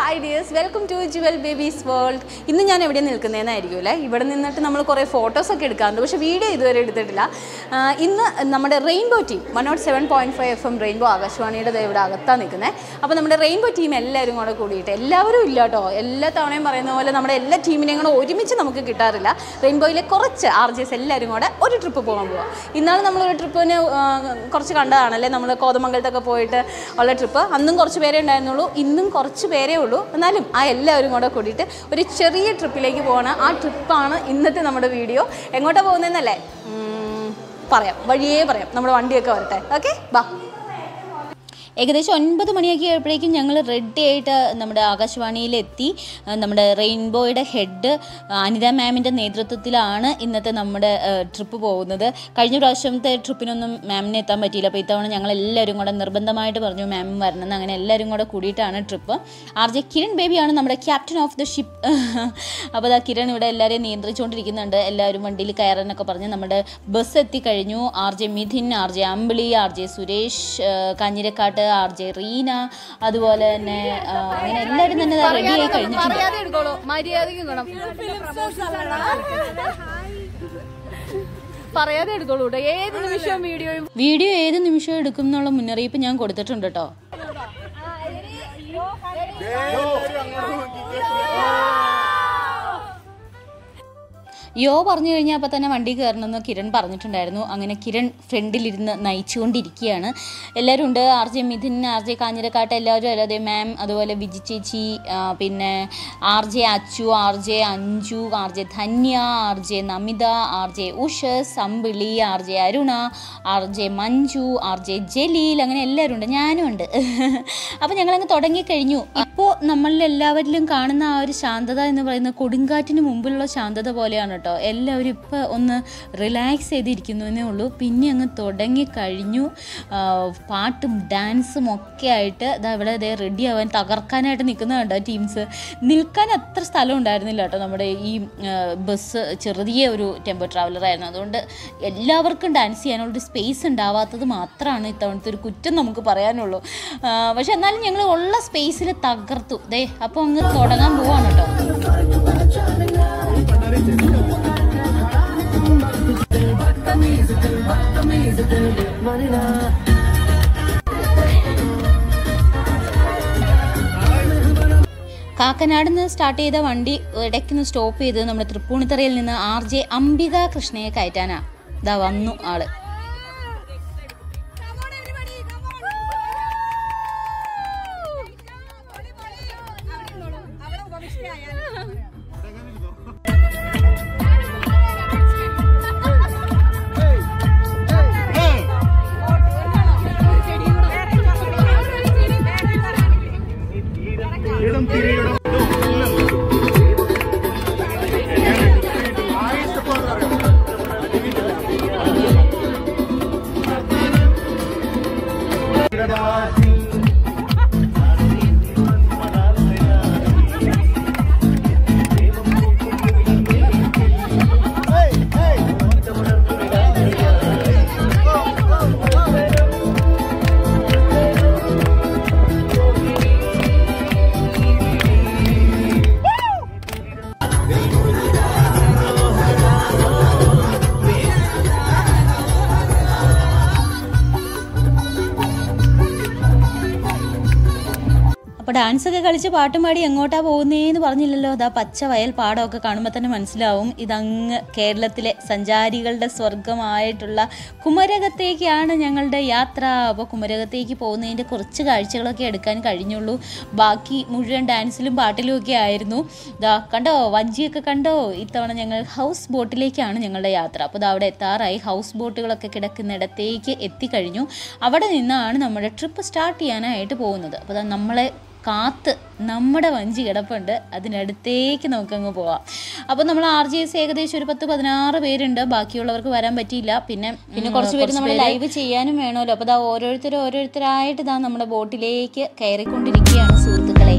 hi dears welcome to jewel babies world ഇന്ന് ഞാൻ എവിടെ നിൽക്കുന്നതെന്നായിരിക്കും അല്ലേ ഇവിടെ നിന്നിട്ട് നമ്മൾ കുറേ ഫോട്ടോസൊക്കെ എടുക്കാറുണ്ട് പക്ഷേ വീഡിയോ ഇതുവരെ എടുത്തിട്ടില്ല ആ, ഇന്ന് നമ്മുടെ rainbow team one nought seven point five F M rainbow ആകാശവാണിയുടെ ദേ ഇവിടെ അകത്താണ് നിൽക്കുന്നത് അപ്പോൾ നമ്മുടെ റെയിൻബോ ടീം എല്ലാവരും കൂടെ കൂടിയിട്ട് എല്ലാവരും ഇല്ല കേട്ടോ എല്ലാ തവണയും പറയുന്ന പോലെ നമ്മുടെ എല്ലാ ടീമിനെയും കൂടെ ഒരുമിച്ച് നമുക്ക് കിട്ടാറില്ല റെയിൻബോയിലെ കുറച്ച് ആർ ജി എസ് എല്ലാവരും കൂടെ ഒരു ട്രിപ്പ് പോകാൻ പോവാം ഇന്നാണ് നമ്മളൊരു ട്രിപ്പിന് കുറച്ച് കണ്ടതാണല്ലേ നമ്മൾ കോതമംഗലത്തൊക്കെ പോയിട്ട് ഉള്ള ട്രിപ്പ് അന്നും കുറച്ച് പേരേ ഉണ്ടായിരുന്നുള്ളൂ ഇന്നും കുറച്ച് പേരേ ഉള്ളൂ എന്നാലും ആ എല്ലാവരും കൂടെ കൂടിയിട്ട് ഒരു ചെറിയ ട്രിപ്പിലേക്ക് പോകണം ആ ട്രിപ്പാണ് ഇന്നത്തെ നമ്മുടെ വീഡിയോ എങ്ങോട്ടാണ് പോകുന്നതെന്നല്ലേ ഉം, പറയാം വഴിയേ പറയാം നമ്മുടെ വണ്ടിയൊക്കെ വരട്ടെ ഓക്കെ ബാ ഏകദേശം ഒൻപത് മണിയൊക്കെ ആയപ്പോഴേക്കും ഞങ്ങൾ റെഡി ആയിട്ട് നമ്മുടെ ആകാശവാണിയിലെത്തി ആ, നമ്മുടെ റെയിൻബോയുടെ ഹെഡ് അനിത മാമിൻ്റെ നേതൃത്വത്തിലാണ് ഇന്നത്തെ നമ്മുടെ ട്രിപ്പ് പോകുന്നത് കഴിഞ്ഞ പ്രാവശ്യത്തെ ട്രിപ്പിനൊന്നും മാമിന് എത്താൻ പറ്റിയില്ല അപ്പോൾ ഇത്തവണ ഞങ്ങൾ എല്ലാവരും കൂടെ നിർബന്ധമായിട്ട് പറഞ്ഞു മാം വരണമെന്ന് അങ്ങനെ എല്ലാവരും കൂടെ കൂടിയിട്ടാണ് ട്രിപ്പ് ആർ ജെ കിരൺ ബേബിയാണ് നമ്മുടെ ക്യാപ്റ്റൻ ഓഫ് ദ ഷിപ്പ് അപ്പോൾ അതാ കിരൺ ഇവിടെ എല്ലാവരെയും നിയന്ത്രിച്ചുകൊണ്ടിരിക്കുന്നുണ്ട് എല്ലാവരും വണ്ടിയിൽ കയറാനൊക്കെ പറഞ്ഞ് നമ്മുടെ ബസ് എത്തിക്കഴിഞ്ഞു R J Mithin R J Ambili R J Suresh ആ, കാഞ്ഞിരക്കാട്ട് ആർ ജെ റീന അതുപോലെ തന്നെ ആ, അങ്ങനെ എല്ലാവരും തന്നെ റെഡി ആയി കഴിഞ്ഞിട്ടുണ്ട് മര്യാദ എടുക്കോളൂ മര്യാദയ്ക്ക് ഗുണം പറയാതെ എടുത്തോളൂ കേട്ടോ ഏത് നിമിഷവും വീഡിയോയും വീഡിയോ ഏത് നിമിഷവും എടുക്കും എന്നുള്ള മുന്നറിയിപ്പ് ഞാൻ കൊടുത്തിട്ടുണ്ട് കേട്ടോ യോ പറഞ്ഞു കഴിഞ്ഞാൽ അപ്പോൾ തന്നെ വണ്ടി കയറണമെന്ന് കിരൺ പറഞ്ഞിട്ടുണ്ടായിരുന്നു അങ്ങനെ കിരൺ ഫ്രണ്ടിലിരുന്ന് നയിച്ചുകൊണ്ടിരിക്കുകയാണ് എല്ലാവരും ഉണ്ട് R J Mithun R J Kanjirakkatt എല്ലാവരും അല്ലാതെ മാം അതുപോലെ വിജി ചേച്ചി ആ, പിന്നെ R J Achu R J Anju R J Dhanya R J Namitha R J Ushas Ambili R J Aruna R J Manju R J Jaleel അങ്ങനെ എല്ലാവരും ഉണ്ട് ഞാനും ഉണ്ട് അപ്പോൾ ഞങ്ങളങ്ങ് തുടങ്ങിക്കഴിഞ്ഞു ഇപ്പോൾ നമ്മളിൽ എല്ലാവരിലും കാണുന്ന ആ ഒരു ശാന്തത എന്ന് പറയുന്നത് കൊടുങ്കാറ്റിന് മുമ്പിലുള്ള ശാന്തത പോലെയാണ് കേട്ടോ എല്ലാവരും ഇപ്പോൾ ഒന്ന് റിലാക്സ് ചെയ്തിരിക്കുന്നതേ ഉള്ളൂ പിന്നെ അങ്ങ് തുടങ്ങിക്കഴിഞ്ഞു ആ, പാട്ടും ഡാൻസും ഒക്കെ ആയിട്ട് ഇതാ ഇവിടെ ഇതേ റെഡി ആവാൻ തകർക്കാനായിട്ട് നിൽക്കുന്നുണ്ടോ ടീംസ് നിൽക്കാൻ അത്ര സ്ഥലം ഉണ്ടായിരുന്നില്ല കേട്ടോ നമ്മുടെ ഈ ആ, ബസ് ചെറിയ ഒരു ടെമ്പോ ട്രാവലറായിരുന്നു അതുകൊണ്ട് എല്ലാവർക്കും ഡാൻസ് ചെയ്യാനുള്ളൊരു സ്പേസ് ഉണ്ടാവാത്തത് മാത്രമാണ് ഇത്തവണത്തെ ഒരു കുറ്റം നമുക്ക് പറയാനുള്ളൂ ആ, പക്ഷെ എന്നാലും ഞങ്ങൾ ഉള്ള സ്പേസിൽ തകർത്തു ദേ അപ്പോൾ അങ്ങ് തുടങ്ങാൻ പോവാണ് കേട്ടോ കാക്കനാട് നിന്ന് സ്റ്റാർട്ട് ചെയ്ത വണ്ടി ഇടയ്ക്കൊന്ന് സ്റ്റോപ്പ് ചെയ്ത് നമ്മുടെ തൃപ്പൂണിത്തറയിൽ നിന്ന് ആർ ജെ അംബിക കൃഷ്ണയെ കയറ്റാനാ ഇതാ വന്നു ആള് ഇടം തിരിയിടം അപ്പോൾ ഡാൻസ് ഒക്കെ കളിച്ച് പാട്ടും പാടി എങ്ങോട്ടാ പോകുന്നേന്ന് പറഞ്ഞില്ലല്ലോ അതാ പച്ച വയൽ പാടമൊക്കെ കാണുമ്പോൾ തന്നെ മനസ്സിലാവും ഇതങ്ങ് കേരളത്തിലെ സഞ്ചാരികളുടെ സ്വർഗമായിട്ടുള്ള കുമരകത്തേക്കാണ് ഞങ്ങളുടെ യാത്ര അപ്പോൾ കുമരകത്തേക്ക് പോകുന്നതിൻ്റെ കുറച്ച് കാഴ്ചകളൊക്കെ എടുക്കാൻ കഴിഞ്ഞുള്ളൂ ബാക്കി മുഴുവൻ ഡാൻസിലും പാട്ടിലും ഒക്കെ ആയിരുന്നു ഇതാ കണ്ടോ വഞ്ചിയൊക്കെ കണ്ടോ ഇത്തവണ ഞങ്ങൾ ഹൗസ് ബോട്ടിലേക്കാണ് ഞങ്ങളുടെ യാത്ര അപ്പോൾ ഇതാ അവിടെ എത്താറായി ഹൗസ് ബോട്ടുകളൊക്കെ കിടക്കുന്നിടത്തേക്ക് എത്തിക്കഴിഞ്ഞു അവിടെ നിന്നാണ് നമ്മുടെ ട്രിപ്പ് സ്റ്റാർട്ട് ചെയ്യാനായിട്ട് പോകുന്നത് അപ്പോൾ ദാ നമ്മളെ കാത്ത് നമ്മുടെ വഞ്ചി കിടപ്പുണ്ട് അതിനടുത്തേക്ക് നമുക്കങ്ങ് പോവാം അപ്പോൾ നമ്മൾ ആർ ജി എസ് ഏകദേശം ഒരു പത്ത് പതിനാറ് പേരുണ്ട് ബാക്കിയുള്ളവർക്ക് വരാൻ പറ്റിയില്ല പിന്നെ പിന്നെ കുറച്ച് പേര് നമ്മൾ ലൈവ് ചെയ്യാനും വേണമല്ലോ അപ്പോൾ ഇതാ ഓരോരുത്തരും ഓരോരുത്തരായിട്ട് ഇതാ നമ്മുടെ ബോട്ടിലേക്ക് കയറിക്കൊണ്ടിരിക്കുകയാണ് സുഹൃത്തുക്കളെ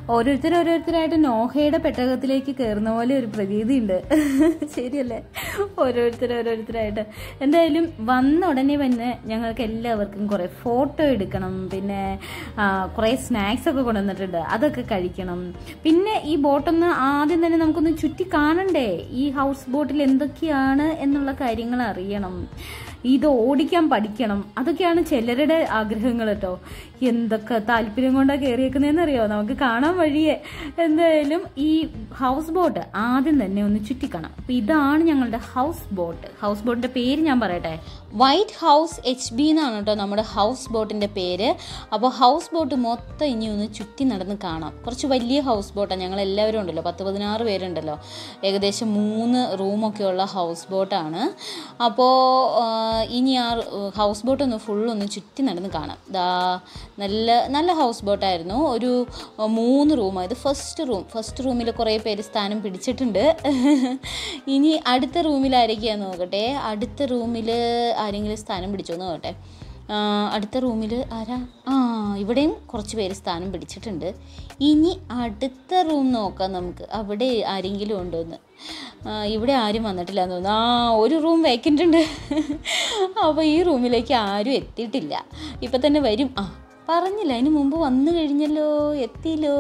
ഓരോരുത്തർ ഓരോരുത്തരായിട്ട് നോഹയുടെ പെട്ടകത്തിലേക്ക് കയറുന്ന പോലെ ഒരു പ്രതീതി ഉണ്ട് ശരിയല്ലേ ഓരോരുത്തർ ഓരോരുത്തരായിട്ട് എന്തായാലും വന്ന ഉടനെ തന്നെ ഞങ്ങൾക്ക് എല്ലാവർക്കും കുറെ ഫോട്ടോ എടുക്കണം പിന്നെ ആ, കുറെ സ്നാക്സ് ഒക്കെ കൊണ്ടുവന്നിട്ടുണ്ട് അതൊക്കെ കഴിക്കണം പിന്നെ ഈ ബോട്ടൊന്ന് ആദ്യം തന്നെ നമുക്കൊന്ന് ചുറ്റി കാണണ്ടേ ഈ ഹൗസ് ബോട്ടിൽ എന്തൊക്കെയാണ് എന്നുള്ള കാര്യങ്ങൾ അറിയണം ഇത് ഓടിക്കാൻ പഠിക്കണം അതൊക്കെയാണ് ചിലരുടെ ആഗ്രഹങ്ങൾ കേട്ടോ എന്തൊക്കെ താല്പര്യം കൊണ്ടാണ് കയറിയേക്കുന്നതെന്ന് അറിയോ നമുക്ക് കാണാൻ വഴിയേ എന്തായാലും ഈ ഹൗസ് ബോട്ട് ആദ്യം തന്നെ ഒന്ന് ചുറ്റിക്കണം അപ്പൊ ഇതാണ് ഞങ്ങളുടെ ഹൗസ് ബോട്ട് ഹൗസ് ബോട്ടിന്റെ പേര് ഞാൻ പറയട്ടെ വൈറ്റ് ഹൗസ് എച്ച് ബി എന്നാണ് കേട്ടോ നമ്മുടെ ഹൗസ് ബോട്ടിൻ്റെ പേര് അപ്പോൾ ഹൗസ് ബോട്ട് മൊത്തം ഇനി ഒന്ന് ചുറ്റി നടന്ന് കാണാം കുറച്ച് വലിയ ഹൗസ് ബോട്ടാണ് ഞങ്ങൾ എല്ലാവരും ഉണ്ടല്ലോ പത്ത് പതിനാറ് പേരുണ്ടല്ലോ ഏകദേശം മൂന്ന് റൂമൊക്കെയുള്ള ഹൗസ് ബോട്ടാണ് അപ്പോൾ ഇനി ആ ഹൗസ് ബോട്ട് ഒന്ന് ഫുൾ ഒന്ന് ചുറ്റി നടന്ന് കാണാം ദാ നല്ല നല്ല ഹൗസ് ബോട്ടായിരുന്നു ഒരു ആ, മൂന്ന് റൂമാണ് ഇത് ഫസ്റ്റ് റൂം ഫസ്റ്റ് റൂമിൽ കുറേ പേര് സ്ഥാനം പിടിച്ചിട്ടുണ്ട് ഇനി അടുത്ത റൂമിൽ ആരൊക്കെയാന്ന് നോക്കട്ടെ അടുത്ത റൂമിൽ ആരെങ്കിലും സ്ഥാനം പിടിച്ചോ എന്ന് നോക്കട്ടെ ആ, അടുത്ത റൂമിൽ ആരാ ആ ഇവിടെയും കുറച്ച് പേര് സ്ഥാനം പിടിച്ചിട്ടുണ്ട് ഇനി അടുത്ത റൂം നോക്കാം നമുക്ക് അവിടെ ആരെങ്കിലും ഉണ്ടോ എന്ന് ആ, ഇവിടെ ആരും വന്നിട്ടില്ല എന്ന് തോന്നുന്നു ആ ഒരു റൂം വേക്കൻ്റ് ഉണ്ട് അപ്പോൾ ഈ റൂമിലേക്ക് ആരും എത്തിയിട്ടില്ല ഇപ്പം തന്നെ വരും ആ പറഞ്ഞില്ല അതിന് മുമ്പ് വന്നു കഴിഞ്ഞല്ലോ എത്തിയില്ലോ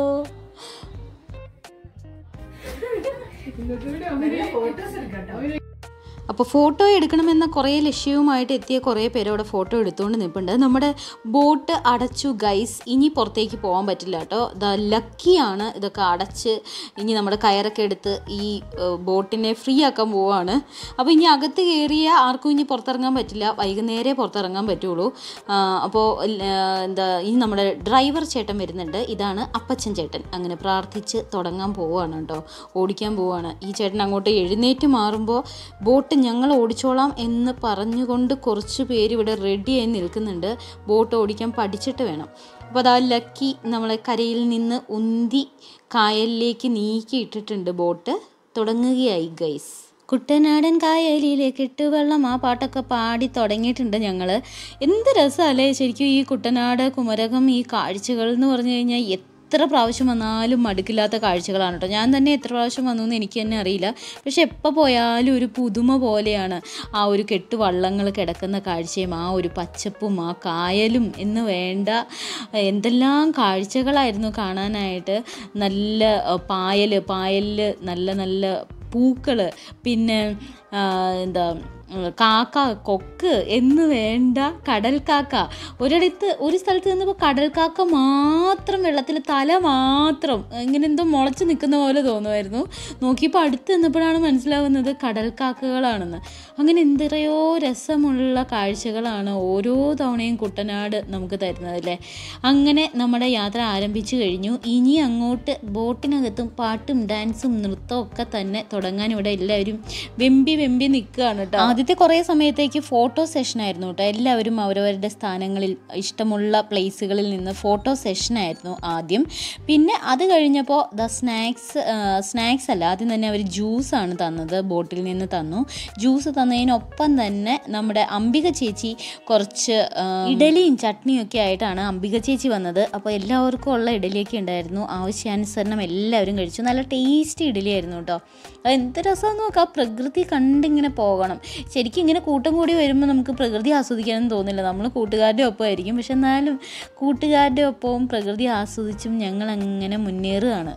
അപ്പോൾ ഫോട്ടോ എടുക്കണമെന്ന കുറേ ലക്ഷ്യവുമായിട്ട് എത്തിയ കുറേ പേര് അവിടെ ഫോട്ടോ എടുത്തുകൊണ്ട് നിൽപ്പുണ്ട് നമ്മുടെ ബോട്ട് അടച്ചു ഗൈസ് ഇനി പുറത്തേക്ക് പോകാൻ പറ്റില്ല കേട്ടോ ദ ലക്കിയാണ് ഇതൊക്കെ അടച്ച് ഇനി നമ്മുടെ കയറൊക്കെ എടുത്ത് ഈ ഏഹ്, ബോട്ടിനെ ഫ്രീ ആക്കാൻ പോവാണ് അപ്പോൾ ഇനി അകത്ത് കയറിയ ആർക്കും ഇനി പുറത്തിറങ്ങാൻ പറ്റില്ല വൈകുന്നേരേ പുറത്തിറങ്ങാൻ പറ്റുള്ളൂ ആ, അപ്പോൾ ഏഹ്, എന്താ ഇനി നമ്മുടെ ഡ്രൈവർ ചേട്ടൻ വരുന്നുണ്ട് ഇതാണ് അപ്പച്ചൻ ചേട്ടൻ അങ്ങനെ പ്രാർത്ഥിച്ച് തുടങ്ങാൻ പോവുകയാണ് കേട്ടോ ഓടിക്കാൻ പോവുകയാണ് ഈ ചേട്ടൻ അങ്ങോട്ട് എഴുന്നേറ്റ് മാറുമ്പോൾ ബോട്ട് ഞങ്ങൾ ഓടിച്ചോളാം എന്ന് പറഞ്ഞുകൊണ്ട് കുറച്ച് പേര് ഇവിടെ റെഡിയായി നിൽക്കുന്നുണ്ട് ബോട്ട് ഓടിക്കാൻ പഠിച്ചിട്ട് വേണം അപ്പോൾ അതാ ലക്കി നമ്മളെ കരയിൽ നിന്ന് ഉന്തി കായലിലേക്ക് നീക്കി ഇട്ടിട്ടുണ്ട് ബോട്ട് തുടങ്ങുകയായി ഗൈസ് കുട്ടനാടൻ കായലിലെ കെട്ടുവെള്ളം ആ പാട്ടൊക്കെ പാടി തുടങ്ങിയിട്ടുണ്ട് ഞങ്ങൾ എന്ത് രസമല്ലേ ശരിക്കും ഈ കുട്ടനാട് കുമരകം ഈ കാഴ്ചകൾ എന്ന് പറഞ്ഞു കഴിഞ്ഞാൽ എത്ര പ്രാവശ്യം വന്നാലും മടുക്കില്ലാത്ത കാഴ്ചകളാണ് കേട്ടോ ഞാൻ തന്നെ എത്ര പ്രാവശ്യം വന്നു എന്ന് എനിക്ക് തന്നെ അറിയില്ല പക്ഷെ എപ്പോൾ പോയാലും ഒരു പുതുമ പോലെയാണ് ആ ഒരു കെട്ട് വള്ളങ്ങൾ കിടക്കുന്ന കാഴ്ചയും ആ ഒരു പച്ചപ്പും ആ കായലും എന്ന് വേണ്ട എന്തെല്ലാം കാഴ്ചകളായിരുന്നു കാണാനായിട്ട് നല്ല അഹ്, പായല് പായലിൽ നല്ല നല്ല പൂക്കൾ പിന്നെ ആ, എന്താ ഉം, കാക്ക കൊക്ക് എന്ന് വേണ്ട കടൽ കാക്ക ഒരിടത്ത് ഒരു സ്ഥലത്ത് നിന്നപ്പോൾ കടൽ കാക്ക മാത്രം വെള്ളത്തിൽ തല മാത്രം ഇങ്ങനെ എന്തോ മുളച്ച് നിൽക്കുന്ന പോലെ തോന്നുമായിരുന്നു നോക്കിയപ്പോൾ അടുത്ത് നിന്നപ്പോഴാണ് മനസ്സിലാവുന്നത് കടൽ കാക്കകളാണെന്ന് അങ്ങനെ എന്തെത്രയോ രസമുള്ള കാഴ്ചകളാണ് ഓരോ തവണയും കുട്ടനാട് നമുക്ക് തരുന്നത് അല്ലേ അങ്ങനെ നമ്മുടെ യാത്ര ആരംഭിച്ചു കഴിഞ്ഞു ഇനി അങ്ങോട്ട് ബോട്ടിനകത്തും പാട്ടും ഡാൻസും നൃത്തവും ഒക്കെ തന്നെ തുടങ്ങാൻ ഇവിടെ എല്ലാവരും വെമ്പി വെമ്പി നിൽക്കുകയാണ് കേട്ടോ ആദ്യത്തെ കുറേ സമയത്തേക്ക് ഫോട്ടോ സെഷൻ ആയിരുന്നു കേട്ടോ എല്ലാവരും അവരവരുടെ സ്ഥാനങ്ങളിൽ ഇഷ്ടമുള്ള പ്ലേസുകളിൽ നിന്ന് ഫോട്ടോ സെഷൻ ആയിരുന്നു ആദ്യം പിന്നെ അത് കഴിഞ്ഞപ്പോൾ ദ സ്നാക്സ് സ്നാക്സ് അല്ല ആദ്യം തന്നെ അവർ ജ്യൂസാണ് തന്നത് ബോട്ടിൽ നിന്ന് തന്നു ജ്യൂസ് തന്നതിനൊപ്പം തന്നെ നമ്മുടെ അംബിക ചേച്ചി കുറച്ച് ആ, ഇഡലിയും ചട്നിയും ഒക്കെ ആയിട്ടാണ് അംബിക ചേച്ചി വന്നത് അപ്പോൾ എല്ലാവർക്കും ഉള്ള ഇഡലിയൊക്കെ ഉണ്ടായിരുന്നു ആവശ്യാനുസരണം എല്ലാവരും കഴിച്ചു നല്ല ടേസ്റ്റി ഇഡലി ആയിരുന്നു കേട്ടോ അത് എന്ത് രസമെന്ന് നോക്കാം പ്രകൃതി കണ്ടിങ്ങനെ പോകണം ശരിക്കും ഇങ്ങനെ കൂട്ടം കൂടി വരുമ്പോൾ നമുക്ക് പ്രകൃതി ആസ്വദിക്കാനൊന്നും തോന്നില്ല നമ്മൾ കൂട്ടുകാരുടെ ഒപ്പമായിരിക്കും പക്ഷെ എന്നാലും കൂട്ടുകാരുടെ ഒപ്പവും പ്രകൃതി ആസ്വദിച്ചും ഞങ്ങൾ അങ്ങനെ മുന്നേറുകയാണ്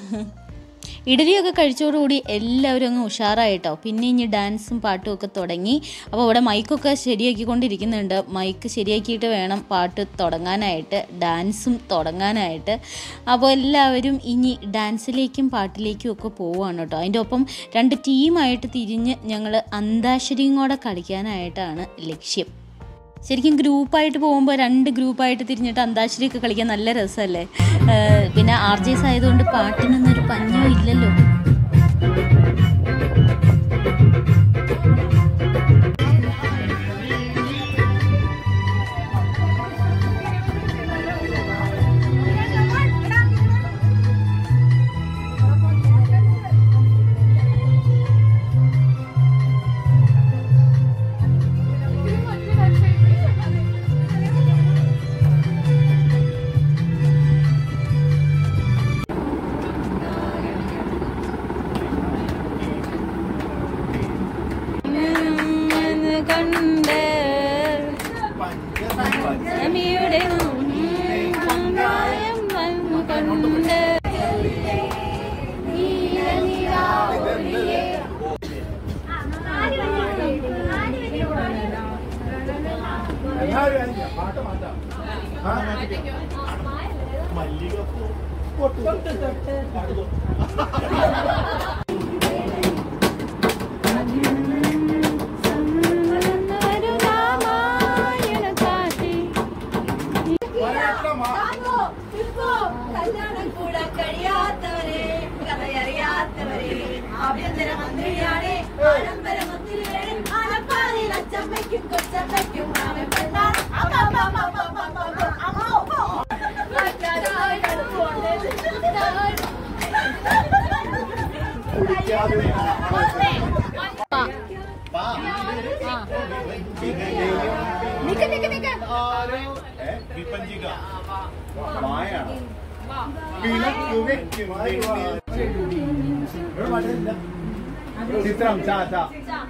ഇഡലിയൊക്കെ കഴിച്ചതോടുകൂടി എല്ലാവരും അങ്ങ് ഉഷാറായിട്ടോ പിന്നെ ഇനി ഡാൻസും പാട്ടും ഒക്കെ തുടങ്ങി അപ്പോൾ അവിടെ മൈക്കൊക്കെ ശരിയാക്കിക്കൊണ്ടിരിക്കുന്നുണ്ട് മൈക്ക് ശരിയാക്കിയിട്ട് വേണം പാട്ട് തുടങ്ങാനായിട്ട് ഡാൻസും തുടങ്ങാനായിട്ട് അപ്പോൾ എല്ലാവരും ഇനി ഡാൻസിലേക്കും പാട്ടിലേക്കും ഒക്കെ പോവുകയാണ് കേട്ടോ അതിൻ്റെ ഒപ്പം രണ്ട് ടീമായിട്ട് തിരിഞ്ഞ് ഞങ്ങൾ അന്താക്ഷരിയും കൂടെ കളിക്കാനായിട്ടാണ് ലക്ഷ്യം ശരിക്കും ഗ്രൂപ്പായിട്ട് പോകുമ്പോൾ രണ്ട് ഗ്രൂപ്പായിട്ട് തിരിഞ്ഞിട്ട് അന്താക്ഷരിയൊക്കെ കളിക്കാൻ നല്ല രസമല്ലേ ഏഹ് പിന്നെ ആർ ജെസ് ആയതുകൊണ്ട് പാട്ടിനൊന്നും ഒരു പഞ്ഞോ ഇല്ലല്ലോ വിപഞ്ചിക മായാണ് ചിത്രം ചാ ചാ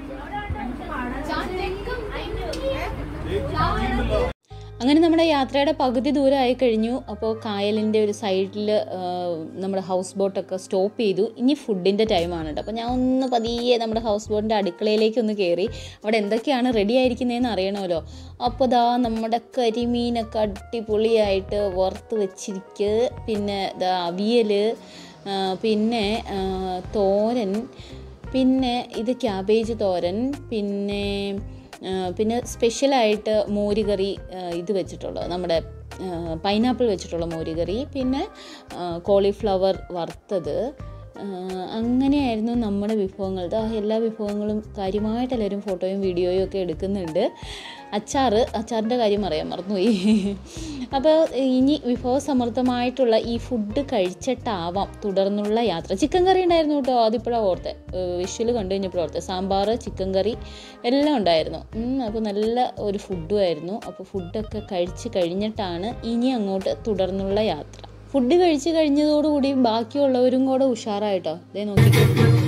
അങ്ങനെ നമ്മുടെ യാത്രയുടെ പകുതി ദൂരമായി കഴിഞ്ഞു അപ്പോൾ കായലിൻ്റെ ഒരു സൈഡിൽ നമ്മുടെ ഹൗസ് ബോട്ടൊക്കെ സ്റ്റോപ്പ് ചെയ്തു ഇനി ഫുഡിൻ്റെ ടൈമാണ് കേട്ടോ അപ്പോൾ ഞാൻ ഒന്ന് പതിയെ നമ്മുടെ ഹൗസ് ബോട്ടിൻ്റെ അടുക്കളയിലേക്ക് ഒന്ന് കയറി അവിടെ എന്തൊക്കെയാണ് റെഡി ആയിരിക്കുന്നതെന്ന് അറിയണമല്ലോ അപ്പോൾ ദാ നമ്മുടെ കരിമീനൊക്കെ അടിപൊളിയായിട്ട് വറുത്ത് വെച്ചിരിക്കുക പിന്നെ ദാ അവിയൽ ആ, പിന്നെ ആ, തോരൻ പിന്നെ ഇത് ക്യാബേജ് തോരൻ പിന്നെ ആ, പിന്നെ സ്പെഷ്യലായിട്ട് മോരുകറി ആ, ഇത് വെച്ചിട്ടുള്ളത് നമ്മുടെ പൈനാപ്പിൾ വെച്ചിട്ടുള്ള മോരുകറി പിന്നെ കോളിഫ്ലവർ വറുത്തത് ആ, അങ്ങനെയായിരുന്നു നമ്മുടെ വിഭവങ്ങൾ ദാ എല്ലാ വിഭവങ്ങളും കാര്യമായിട്ട് എല്ലാവരും ഫോട്ടോയും വീഡിയോയും ഒക്കെ എടുക്കുന്നുണ്ട് അച്ചാറ് അച്ചാറിൻ്റെ കാര്യം അറിയാൻ മറന്നുപോയി അപ്പോൾ ഇനി വിഭവസമൃദ്ധമായിട്ടുള്ള ഈ ഫുഡ് കഴിച്ചിട്ടാവാം തുടർന്നുള്ള യാത്ര ചിക്കൻ കറി ഉണ്ടായിരുന്നു കേട്ടോ അതിപ്പോഴാണ് ഓർത്തെ വിഷ്വൽ കണ്ടു കഴിഞ്ഞപ്പോൾ ഓർത്തെ സാമ്പാർ ചിക്കൻ കറി എല്ലാം ഉണ്ടായിരുന്നു അപ്പോൾ നല്ല ഒരു ഫുഡും ആയിരുന്നു അപ്പോൾ ഫുഡൊക്കെ കഴിച്ച് കഴിഞ്ഞിട്ടാണ് ഇനി അങ്ങോട്ട് തുടർന്നുള്ള യാത്ര ഫുഡ് കഴിച്ച് കഴിഞ്ഞതോടുകൂടി ബാക്കിയുള്ളവരും കൂടെ ഉഷാറായിട്ടോ ഇതേ നോക്കി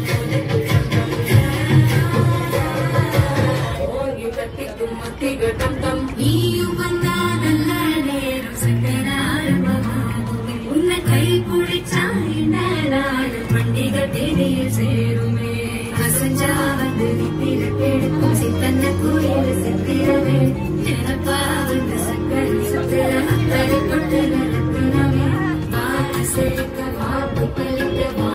உன்னை கை பிடிச்சாயினாலும் பண்டிக தேதியில் சேருமே அசஞ்சா வந்து நித்திர கெடுக்கும் சித்தன்ன கோயில் சித்திரமே நினப்பா வந்து சக்கரை சுத்திர அக்கறை கொட்டு நடத்தினமே வாக்கு செழிக்க வாக்கு பலிக்க வா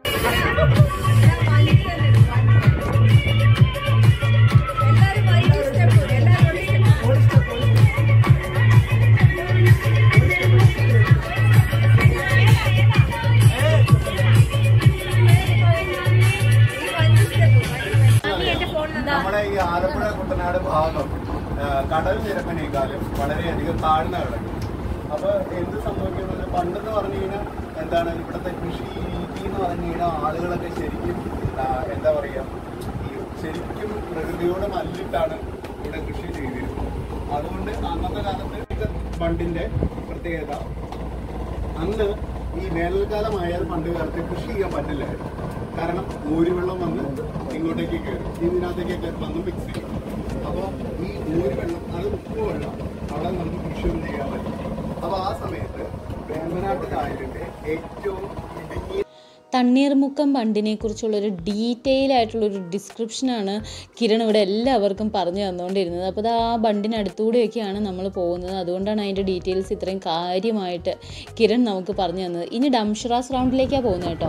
നമ്മുടെ ഈ ആലപ്പുഴ കുട്ടനാട് ഭാഗം ആ, കടൽ നിരപ്പിനേക്കാളും വളരെയധികം താഴ്ന്ന കിടക്കും അപ്പൊ എന്ത് സംഭവിക്കുന്നത് പണ്ടെന്ന് പറഞ്ഞു കഴിഞ്ഞാൽ എന്താണ് ഇവിടുത്തെ കൃഷി രീതി എന്ന് പറഞ്ഞു കഴിഞ്ഞാൽ ആളുകളൊക്കെ ശരിക്കും ആ, എന്താ പറയാ ഈ ശരിക്കും പ്രകൃതിയോട് മല്ലിട്ടാണ് ഇവിടെ കൃഷി ചെയ്തിരുന്നത് അതുകൊണ്ട് അന്നത്തെ കാലത്ത് ബണ്ടിന്റെ പ്രത്യേകത അന്ന് ഈ വേനൽക്കാലമായാൽ പണ്ട് കാലത്ത് കൃഷി ചെയ്യാൻ പറ്റില്ലായിരുന്നു കാരണം ഊരുവെള്ളം വന്ന് ഇങ്ങോട്ടേക്ക് കയറും ഇതിനകത്തേക്കൊക്കെ വന്ന് മിക്സ് ചെയ്യും അപ്പോൾ ഈ ഊരുവെള്ളം അത് ഉപ്പ് വെള്ളം അവിടെ നമുക്ക് കൃഷിയൊന്നും ചെയ്യാൻ പറ്റും അപ്പോൾ ആ സമയത്ത് വേമ്പനാട്ട് കായലിന്റെ ഏറ്റവും ഇടുങ്ങിയ തണ്ണീർമുക്കം ബണ്ടിനെ കുറിച്ചുള്ളൊരു ഡീറ്റെയിൽ ആയിട്ടുള്ളൊരു ഡിസ്ക്രിപ്ഷനാണ് കിരൺ ഇവിടെ എല്ലാവർക്കും പറഞ്ഞു തന്നുകൊണ്ടിരുന്നത് അപ്പോൾ അത് ആ ബണ്ടിനടുത്തൂടെയൊക്കെയാണ് നമ്മൾ പോകുന്നത് അതുകൊണ്ടാണ് അതിൻ്റെ ഡീറ്റെയിൽസ് ഇത്രയും കാര്യമായിട്ട് കിരൺ നമുക്ക് പറഞ്ഞു തന്നത് ഇനി ഡംഷറാസ് റൗണ്ടിലേക്കാണ് പോകുന്നത് കേട്ടോ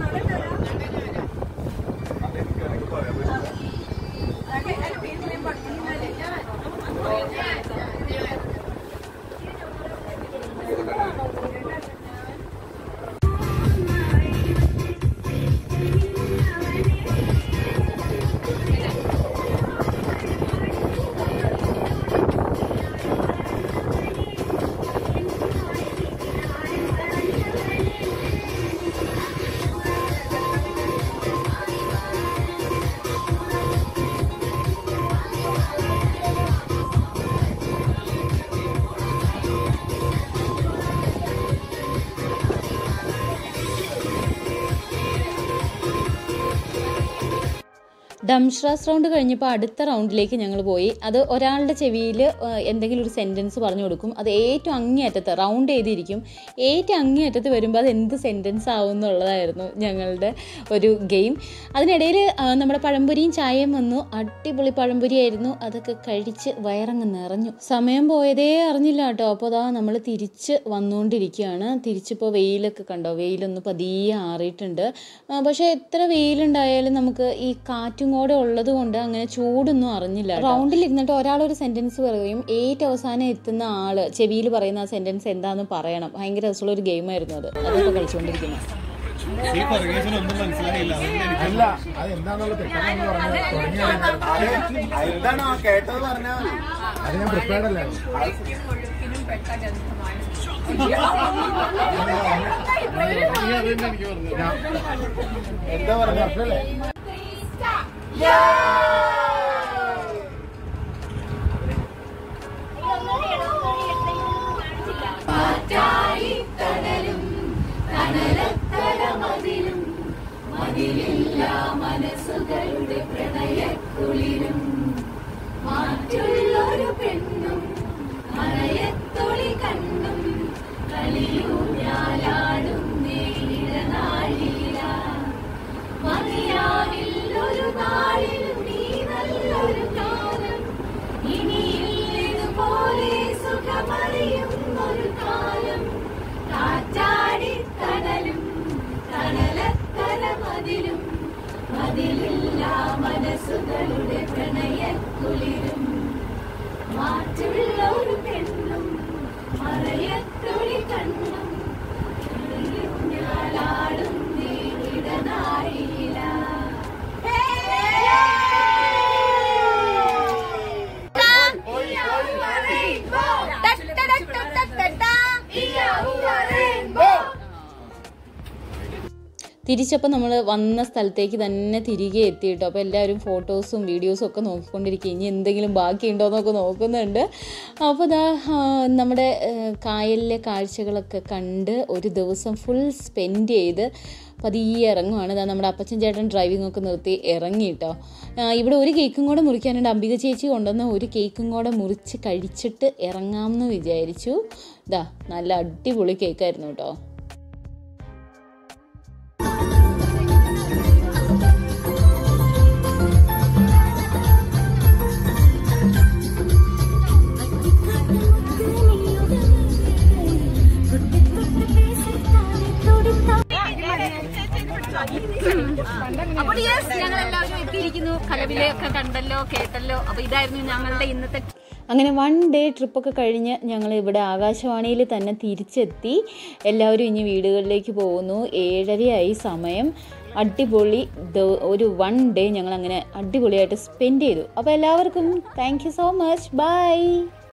അതെനിക്ക് എനിക്ക് പറയാൻ പറ്റില്ല ഡംഷ്രാസ് റൗണ്ട് കഴിഞ്ഞപ്പോൾ അടുത്ത റൗണ്ടിലേക്ക് ഞങ്ങൾ പോയി അത് ഒരാളുടെ ചെവിയിൽ എന്തെങ്കിലും ഒരു സെൻറ്റൻസ് പറഞ്ഞു കൊടുക്കും അത് ഏറ്റവും അങ്ങേയറ്റത്ത് റൗണ്ട് ചെയ്തിരിക്കും ഏറ്റവും അങ്ങേയറ്റത്ത് വരുമ്പോൾ അത് എന്ത് സെൻറ്റൻസ് ആവും എന്നുള്ളതായിരുന്നു ഞങ്ങളുടെ ഒരു ഗെയിം അതിനിടയിൽ നമ്മുടെ പഴംപൊരിയും ചായയും വന്നു അടിപൊളി പഴംപൊരിയായിരുന്നു അതൊക്കെ കഴിച്ച് വയറങ്ങ് നിറഞ്ഞു സമയം പോയതേ അറിഞ്ഞില്ല കേട്ടോ അപ്പോൾ അതാ നമ്മൾ തിരിച്ച് വന്നുകൊണ്ടിരിക്കുകയാണ് തിരിച്ചിപ്പോൾ വെയിലൊക്കെ കണ്ടോ വെയിലൊന്ന് പതിയെ ആറിയിട്ടുണ്ട് ആ, പക്ഷേ എത്ര വെയിലുണ്ടായാലും നമുക്ക് ഈ കാറ്റും കൂടെ ഉള്ളത് കൊണ്ട് അങ്ങനെ ചൂടൊന്നും അറിഞ്ഞില്ല റൗണ്ടിൽ ഇരുന്നിട്ട് ഒരാളൊരു സെന്റൻസ് പറയും ഏറ്റവും അവസാനം എത്തുന്ന ആള് ചെവിയിൽ പറയുന്ന ആ സെന്റൻസ് എന്താന്ന് പറയണം ഭയങ്കര രസമുള്ള ഒരു ഗെയിമായിരുന്നു അത് അതൊക്കെ കളിച്ചുകൊണ്ടിരിക്കുന്നത് ഈ ഫർഗേഷൻ ഒന്നും മനസ്സിലായില്ല അല്ല അത് എന്താന്നുള്ള പെട്ടെന്ന് പറഞ്ഞത് തുടങ്ങിയാൽ എന്താണ് ആ കേട്ടത് പറഞ്ഞാൽ മതി അത് ഞാൻ പ്രിപ്പയർഡ് അല്ല എന്താ പറഞ്ഞ അല്ലേ മറ്റുള്ളൊരു പെണ്ണും മഴയത്തൊളി കണ്ടും കളിയൂഞ്ഞാലാടും നേരിടനാഴിയില മതിയാവില്ലൊരു നാളിലും നീ നല്ലൊരു കാലം ഇനിയില്ലിതുപോലെ സുഖമറിയുന്നൊരു കാലം കാറ്റാടി തണലും തണലത്തര മതിലും മതിലില്ല മനസ്സുകളുടെ പ്രണയക്കുളിരും മാറ്റുള്ള ഒരു പെണ്ണും മറയത്തൊളി കണ്ണും ഞാലാടും നീടനാഴിയില തിരിച്ചപ്പോൾ നമ്മൾ വന്ന സ്ഥലത്തേക്ക് തന്നെ തിരികെ എത്തിയിട്ടോ അപ്പോൾ എല്ലാവരും ഫോട്ടോസും വീഡിയോസും ഒക്കെ നോക്കിക്കൊണ്ടിരിക്കുക ഇനി എന്തെങ്കിലും ബാക്കിയുണ്ടോ എന്നൊക്കെ നോക്കുന്നുണ്ട് അപ്പോൾ ഇതാ ആ, നമ്മുടെ ആ, കായലിലെ കാഴ്ചകളൊക്കെ കണ്ട് ഒരു ദിവസം ഫുൾ സ്പെൻഡ് ചെയ്ത് പതിയെ ഇറങ്ങുവാണ് ഇതാ നമ്മുടെ അപ്പച്ചൻ ചേട്ടൻ ഡ്രൈവിംഗ് ഒക്കെ നിർത്തി ഇറങ്ങി കേട്ടോ ആ, ഇവിടെ ഒരു കേക്കും കൂടെ മുറിക്കാനുണ്ട് അംബിക ചേച്ചി കൊണ്ടുവന്ന ഒരു കേക്കും കൂടെ മുറിച്ച് കഴിച്ചിട്ട് ഇറങ്ങാമെന്ന് വിചാരിച്ചു ഇതാ നല്ല അടിപൊളി കേക്കായിരുന്നു കേട്ടോ അപ്പോൾ യെസ് ഞങ്ങൾ എല്ലാവരും എത്തിയിരിക്കുന്നു കലവിലെയൊക്കെ കണ്ടല്ലോ കേട്ടല്ലോ അപ്പൊ ഇതായിരുന്നു ഞങ്ങളുടെ ഇന്നത്തെ അങ്ങനെ വൺ ഡേ ട്രിപ്പൊക്കെ കഴിഞ്ഞ് ഞങ്ങൾ ഇവിടെ ആകാശവാണിയിൽ തന്നെ തിരിച്ചെത്തി എല്ലാവരും ഇനി വീടുകളിലേക്ക് പോകുന്നു ഏഴരയായി സമയം അടിപൊളി ദ- ഒരു വൺ ഡേ ഞങ്ങൾ അങ്ങനെ അടിപൊളിയായിട്ട് സ്പെൻഡ് ചെയ്തു അപ്പോൾ എല്ലാവർക്കും thank you so much by